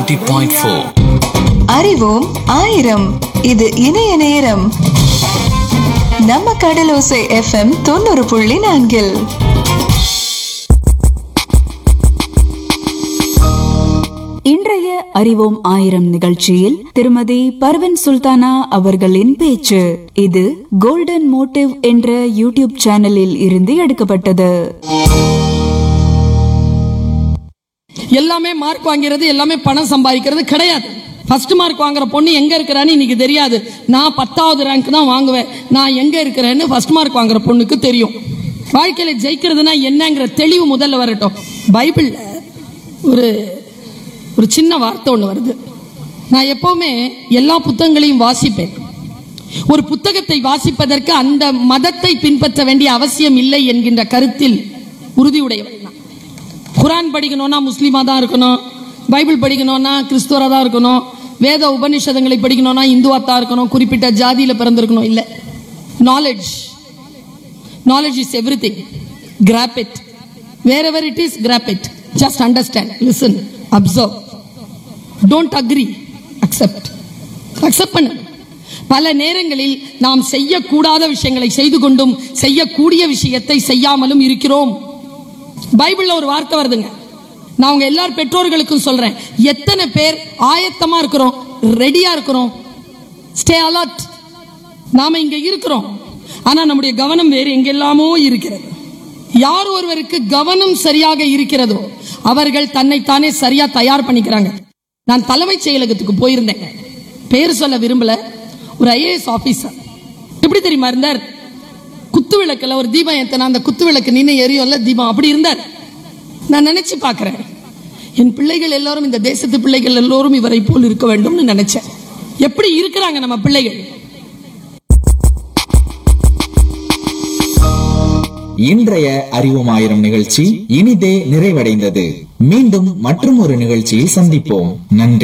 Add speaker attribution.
Speaker 1: ninety point four
Speaker 2: அறிவோம் ஆயிரம் இது இணைய நேரம் நம்ம கடலோசை எஃப்எம் தொண்ணூறு புள்ளி நான்கில்
Speaker 3: இன்றைய அறிவோம் ஆயிரம் நிகழ்ச்சியில் திருமதி பர்வின் சுல்தானா அவர்களின் பேச்சு இது கோல்டன் மோட்டிவ் என்ற யூடியூப் சேனலில் இருந்து எடுக்கப்பட்டது
Speaker 4: எல்லாமே மார்க் வாங்கிறது எல்லாமே பணம் சம்பாதிக்கிறது கிடையாது ஃபர்ஸ்ட் மார்க் வாங்குற பொண்ணு எங்க இருக்கிறான்னு இன்னைக்கு தெரியாது நான் பத்தாவது ரேங்க் தான் வாங்குவேன் நான் எங்க இருக்கிறேன்னு ஃபர்ஸ்ட் மார்க் வாங்குற பொண்ணுக்கு தெரியும் வாழ்க்கையில ஜெயிக்கிறதுனா என்னங்கிற தெளிவு முதல்ல வரட்டும் பைபிள்ல ஒரு ஒரு சின்ன வார்த்தை ஒன்று வருது நான் எப்பவுமே எல்லா புத்தகங்களையும் வாசிப்பேன் ஒரு புத்தகத்தை வாசிப்பதற்கு அந்த மதத்தை பின்பற்ற வேண்டிய அவசியம் இல்லை என்கின்ற கருத்தில் உறுதியுடையவன் நான் குரான் படிக்கணும்னா முஸ்லீமா தான் இருக்கணும் பைபிள் படிக்கணும்னா கிறிஸ்துவரா தான் இருக்கணும் வேத உபனிஷதங்களை படிக்கணும்னா இந்துவா தான் இருக்கணும் குறிப்பிட்ட ஜாதியில பிறந்திருக்கணும் இல்ல knowledge knowledge is everything grab it wherever it is grab it just understand listen observe don't agree accept accept பண்ணு பல நேரங்களில் நாம் செய்யக்கூடாத விஷயங்களை செய்து கொண்டும் செய்யக்கூடிய விஷயத்தை செய்யாமலும் இருக்கிறோம் பைபிள்ல ஒரு வார்த்தை வருதுங்க நான் உங்க எல்லார் பெற்றோர்களுக்கும் சொல்றேன் எத்தனை பேர் ஆயத்தமா இருக்கிறோம் ரெடியா இருக்கிறோம் ஸ்டே அலர்ட் நாம இங்க இருக்கிறோம் ஆனா நம்முடைய கவனம் வேறு எங்கெல்லாமோ இருக்கிறது யார் ஒருவருக்கு கவனம் சரியாக இருக்கிறதோ அவர்கள் தன்னைத்தானே சரியா தயார் பண்ணிக்கிறாங்க நான் தலைமைச் செயலகத்துக்கு போயிருந்தேன் பேர் சொல்ல விரும்பல ஒரு ஐஏஎஸ் ஆபீசர் எப்படி தெரியுமா இருந்தார் குத்து விளக்குல ஒரு தீபம் ஏத்தனா அந்த குத்து விளக்கு நின்று எரியும்ல தீபம் அப்படி இருந்தார் நான் நினைச்சு பார்க்கிறேன் என் பிள்ளைகள் எல்லாரும் இந்த தேசத்து பிள்ளைகள் எல்லோரும் இவரை போல் இருக்க வேண்டும்னு நினைச்சேன் எப்படி இருக்கிறாங்க நம்ம பிள்ளைகள்
Speaker 5: இன்றைய அறிவோம் ஆயிரம் நிகழ்ச்சி இனிதே நிறைவடைந்தது மீண்டும் மற்றும் ஒரு நிகழ்ச்சியில் சந்திப்போம் நன்றி